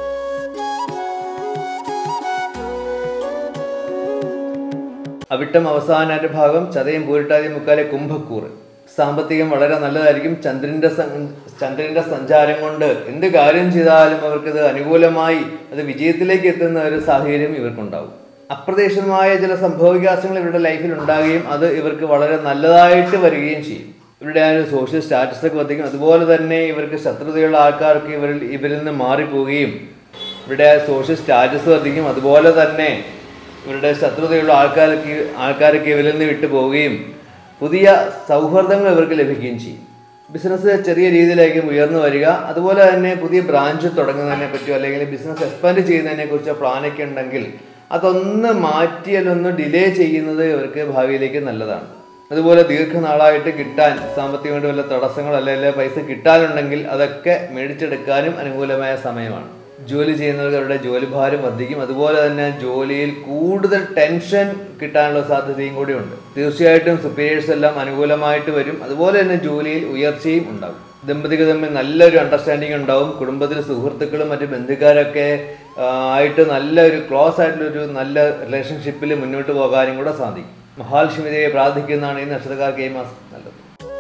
അവിട്ടം അവസാന ഭാഗം ചതയം പൂരിട്ടാതി മുക്കാലെ കുംഭക്കൂറ് സാമ്പത്തികം വളരെ നല്ലതായിരിക്കും ചന്ദ്രന്റെ സ- ചന്ദ്രന്റെ സഞ്ചാരം കൊണ്ട് എന്ത് കാര്യം ചെയ്താലും അവർക്കത് അനുകൂലമായി അത് വിജയത്തിലേക്ക് എത്തുന്ന ഒരു സാഹചര്യം ഇവർക്കുണ്ടാവും അപ്രതീക്ഷിതമായ ചില സംഭവവികാസങ്ങൾ ഇവരുടെ ലൈഫിൽ ഉണ്ടാകുകയും അത് ഇവർക്ക് വളരെ നല്ലതായിട്ട് വരികയും ചെയ്യും ഇവരുടെ ആ ഒരു സോഷ്യൽ സ്റ്റാറ്റസ് ഒക്കെ വർദ്ധിക്കും അതുപോലെ തന്നെ ഇവർക്ക് ശത്രുതയുള്ള ആൾക്കാർക്ക് ഇവരിൽ ഇവരിൽ നിന്ന് മാറിപ്പോവുകയും ഇവരുടെ ആ സോഷ്യൽ സ്റ്റാറ്റസ് വർദ്ധിക്കും അതുപോലെ തന്നെ ഇവരുടെ ശത്രുതയുള്ള ആൾക്കാർക്ക് ആൾക്കാരൊക്കെ ഇവരിൽ നിന്ന് വിട്ടു പോവുകയും പുതിയ സൗഹൃദങ്ങൾ ഇവർക്ക് ലഭിക്കുകയും ചെയ്യും ബിസിനസ് ചെറിയ രീതിയിലേക്ക് ഉയർന്നു വരിക അതുപോലെ തന്നെ പുതിയ ബ്രാഞ്ച് തുടങ്ങുന്നതിനെ പറ്റിയോ അല്ലെങ്കിൽ ബിസിനസ് എക്സ്പാൻഡ് ചെയ്യുന്നതിനെ കുറിച്ചോ പ്ലാനൊക്കെ ഉണ്ടെങ്കിൽ അതൊന്ന് മാറ്റി അല്ലൊന്ന് ഡിലേ ചെയ്യുന്നത് ഇവർക്ക് ഭാവിയിലേക്ക് നല്ലതാണ് അതുപോലെ ദീർഘനാളായിട്ട് കിട്ടാൻ സാമ്പത്തികമായിട്ട് വല്ല തടസ്സങ്ങൾ അല്ലെങ്കിൽ പൈസ കിട്ടാനുണ്ടെങ്കിൽ അതൊക്കെ മേടിച്ചെടുക്കാനും അനുകൂലമായ സമയമാണ് ജോലി ചെയ്യുന്നവർക്ക് അവരുടെ ജോലിഭാരം വർദ്ധിക്കും അതുപോലെ തന്നെ ജോലിയിൽ കൂടുതൽ ടെൻഷൻ കിട്ടാനുള്ള സാധ്യതയും കൂടി ഉണ്ട് തീർച്ചയായിട്ടും സുപ്പീരിയേഴ്സ് എല്ലാം അനുകൂലമായിട്ട് വരും അതുപോലെ തന്നെ ജോലിയിൽ ഉയർച്ചയും ഉണ്ടാകും ദമ്പതികൾ തമ്മിൽ നല്ലൊരു അണ്ടർസ്റ്റാൻഡിങ് ഉണ്ടാവും കുടുംബത്തിലെ സുഹൃത്തുക്കളും മറ്റു ബന്ധുക്കാരൊക്കെ ആ, ആയിട്ട് നല്ലൊരു ക്ലോസ് ആയിട്ടുള്ളൊരു നല്ല റിലേഷൻഷിപ്പിൽ മുന്നോട്ട് പോകാനും കൂടെ സാധിക്കും മഹാലക്ഷ്മിദേവിയെ പ്രാർത്ഥിക്കുന്നതാണ് ഈ നക്ഷത്രക്കാർക്ക് ഈ മാസം നല്ലത്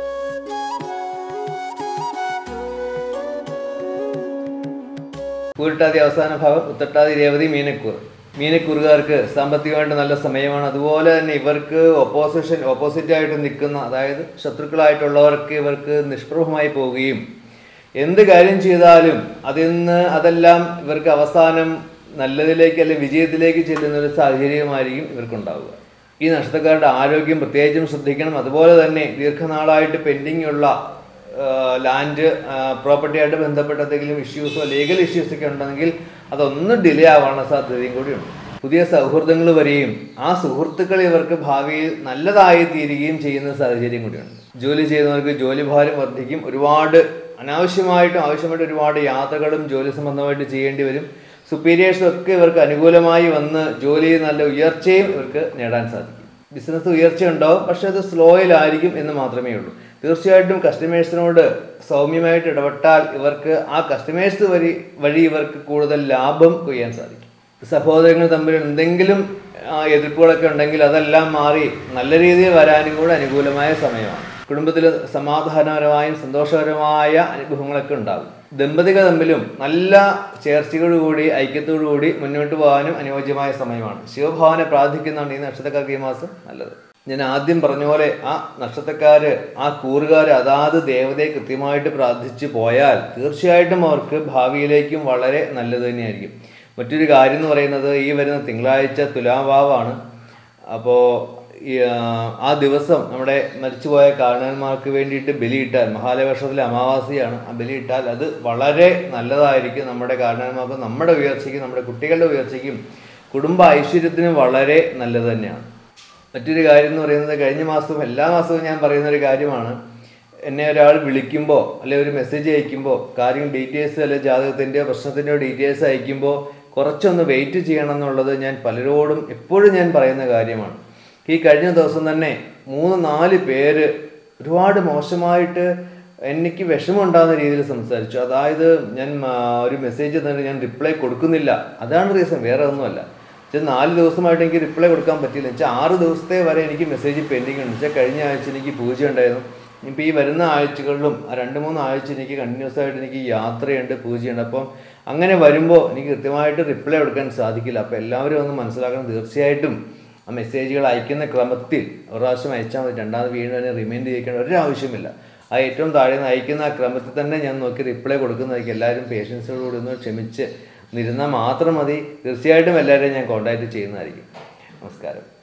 പൂരിട്ടാതി അവസാന ഭാഗം ഉത്തട്ടാതി രേവതി മീനക്കൂർ മീനക്കൂറുകാർക്ക് സാമ്പത്തികമായിട്ട് നല്ല സമയമാണ് അതുപോലെ തന്നെ ഇവർക്ക് ഓപ്പോസിഷൻ ഓപ്പോസിറ്റ് ആയിട്ട് നിൽക്കുന്ന അതായത് ശത്രുക്കളായിട്ടുള്ളവർക്ക് ഇവർക്ക് നിഷ്പ്രഭമായി പോവുകയും എന്ത് കാര്യം ചെയ്താലും അതിൽ നിന്ന് അതെല്ലാം ഇവർക്ക് അവസാനം നല്ലതിലേക്ക് അല്ലെങ്കിൽ വിജയത്തിലേക്ക് ചെല്ലുന്ന ഒരു സാഹചര്യമായിരിക്കും ഇവർക്കുണ്ടാവുക ഈ നക്ഷത്രക്കാരുടെ ആരോഗ്യം പ്രത്യേകിച്ചും ശ്രദ്ധിക്കണം അതുപോലെ തന്നെ ദീർഘനാളായിട്ട് പെൻഡിങ് ഉള്ള ലാൻഡ് പ്രോപ്പർട്ടി ആയിട്ട് ബന്ധപ്പെട്ട എന്തെങ്കിലും ഇഷ്യൂസോ ലീഗൽ ഇഷ്യൂസ് ഒക്കെ ഉണ്ടെങ്കിൽ അതൊന്ന് ഡിലേ ആവാനുള്ള സാധ്യതയും കൂടിയുണ്ട് പുതിയ സൗഹൃദങ്ങൾ വരികയും ആ സുഹൃത്തുക്കൾ ഇവർക്ക് ഭാവിയിൽ നല്ലതായി തീരുകയും ചെയ്യുന്ന സാഹചര്യം കൂടിയുണ്ട് ജോലി ചെയ്യുന്നവർക്ക് ജോലി ഭാരം വർദ്ധിക്കും ഒരുപാട് അനാവശ്യമായിട്ടും ആവശ്യമായിട്ട് ഒരുപാട് യാത്രകളും ജോലി സംബന്ധമായിട്ട് ചെയ്യേണ്ടി വരും സുപ്പീരിയേഴ്സും ഒക്കെ ഇവർക്ക് അനുകൂലമായി വന്ന് ജോലിയിൽ നല്ല ഉയർച്ചയും ഇവർക്ക് നേടാൻ സാധിക്കും ബിസിനസ് ഉയർച്ച ഉണ്ടാവും പക്ഷെ അത് സ്ലോയിലായിരിക്കും എന്ന് മാത്രമേ ഉള്ളൂ തീർച്ചയായിട്ടും കസ്റ്റമേഴ്സിനോട് സൗമ്യമായിട്ട് ഇടപെട്ടാൽ ഇവർക്ക് ആ കസ്റ്റമേഴ്സ് വഴി വഴി ഇവർക്ക് കൂടുതൽ ലാഭം കൊയ്യാൻ സാധിക്കും സഹോദരങ്ങൾ തമ്മിൽ എന്തെങ്കിലും ആ, എതിർപ്പുകളൊക്കെ ഉണ്ടെങ്കിൽ അതെല്ലാം മാറി നല്ല രീതിയിൽ വരാനും കൂടെ അനുകൂലമായ സമയമാണ് കുടുംബത്തിൽ സമാധാനപരമായും സന്തോഷകരമായ അനുഭവങ്ങളൊക്കെ ഉണ്ടാകും ദമ്പതികൾ തമ്മിലും നല്ല ചേർച്ചയോടുകൂടി ഐക്യത്തോടുകൂടി മുന്നോട്ട് പോകാനും അനുയോജ്യമായ സമയമാണ് ശിവഭവനെ പ്രാർത്ഥിക്കുന്നതാണ് ഈ നക്ഷത്രക്കാർക്ക് ഈ മാസം നല്ലത് ഞാൻ ആദ്യം പറഞ്ഞ പോലെ ആ നക്ഷത്രക്കാര് ആ കൂറുകാർ അതാത് ദേവതയെ കൃത്യമായിട്ട് പ്രാർത്ഥിച്ചു പോയാൽ തീർച്ചയായിട്ടും അവർക്ക് ഭാവിയിലേക്കും വളരെ നല്ലത് തന്നെയായിരിക്കും മറ്റൊരു കാര്യം എന്ന് പറയുന്നത് ഈ വരുന്ന തിങ്കളാഴ്ച തുലാഭാവാണ് അപ്പോൾ ഈ, ആ, ആ ദിവസം നമ്മുടെ മരിച്ചുപോയ കാരണന്മാർക്ക് വേണ്ടിയിട്ട് ബലിയിട്ടാൽ മഹാലയവർഷത്തിലെ അമാവാസിയാണ് ആ ബലിയിട്ടാൽ അത് വളരെ നല്ലതായിരിക്കും നമ്മുടെ കാരണന്മാർക്കും നമ്മുടെ ഉയർച്ചയ്ക്കും നമ്മുടെ കുട്ടികളുടെ ഉയർച്ചയ്ക്കും കുടുംബ ഐശ്വര്യത്തിനും വളരെ നല്ലത് തന്നെയാണ് മറ്റൊരു കാര്യം എന്ന് പറയുന്നത് കഴിഞ്ഞ മാസവും എല്ലാ മാസവും ഞാൻ പറയുന്ന ഒരു കാര്യമാണ് എന്നെ ഒരാൾ വിളിക്കുമ്പോൾ അല്ലെങ്കിൽ ഒരു മെസ്സേജ് അയക്കുമ്പോൾ കാര്യം ഡീറ്റെയിൽസ് അല്ലെങ്കിൽ ജാതകത്തിൻ്റെയോ പ്രശ്നത്തിൻ്റെയോ ഡീറ്റെയിൽസ് അയക്കുമ്പോൾ കുറച്ചൊന്ന് വെയിറ്റ് ചെയ്യണം എന്നുള്ളത് ഞാൻ പലരോടും എപ്പോഴും ഞാൻ പറയുന്ന കാര്യമാണ് ഈ കഴിഞ്ഞ ദിവസം തന്നെ മൂന്ന് നാല് പേര് ഒരുപാട് മോശമായിട്ട് എനിക്ക് വിഷമമുണ്ടാകുന്ന രീതിയിൽ സംസാരിച്ചു അതായത് ഞാൻ ആ, ഒരു മെസ്സേജ് തന്നെ ഞാൻ റിപ്ലൈ കൊടുക്കുന്നില്ല അതാണ് റീസൺ വേറെ ഒന്നുമല്ല വെച്ചാൽ നാല് ദിവസമായിട്ട് എനിക്ക് റിപ്ലൈ കൊടുക്കാൻ പറ്റിയില്ല വെച്ചാൽ ആറ് ദിവസത്തെ വരെ എനിക്ക് മെസ്സേജ് പെൻഡിങ് ഉണ്ട് വെച്ചാൽ കഴിഞ്ഞ ആഴ്ച എനിക്ക് പൂജ ഉണ്ടായിരുന്നു ഇപ്പം ഈ വരുന്ന ആഴ്ചകളിലും ആ രണ്ട് മൂന്ന് ആഴ്ച എനിക്ക് കണ്ടിന്യൂസ് ആയിട്ട് എനിക്ക് യാത്രയുണ്ട് പൂജയുണ്ട് അപ്പം അങ്ങനെ വരുമ്പോൾ എനിക്ക് കൃത്യമായിട്ട് റിപ്ലൈ കൊടുക്കാൻ സാധിക്കില്ല അപ്പോൾ എല്ലാവരും ഒന്ന് മനസ്സിലാക്കണം തീർച്ചയായിട്ടും ആ മെസ്സേജുകൾ അയക്കുന്ന ക്രമത്തിൽ ഒരു പ്രാവശ്യം അയച്ചാൽ മതി രണ്ടാമത് വീണ്ടും തന്നെ റിമൈൻഡ് ചെയ്യിക്കേണ്ട ഒരു ആവശ്യമില്ല ആ ഏറ്റവും താഴെ നിന്ന് അയക്കുന്ന ആ ക്രമത്തിൽ തന്നെ ഞാൻ നോക്കി റിപ്ലൈ കൊടുക്കുന്നതായിരിക്കും എല്ലാവരും പേഷ്യൻസിനോട് ഒന്ന് ക്ഷമിച്ച് നിരുന്നാൽ മാത്രം മതി തീർച്ചയായിട്ടും എല്ലാവരെയും ഞാൻ കോൺടാക്റ്റ് ചെയ്യുന്നതായിരിക്കും നമസ്കാരം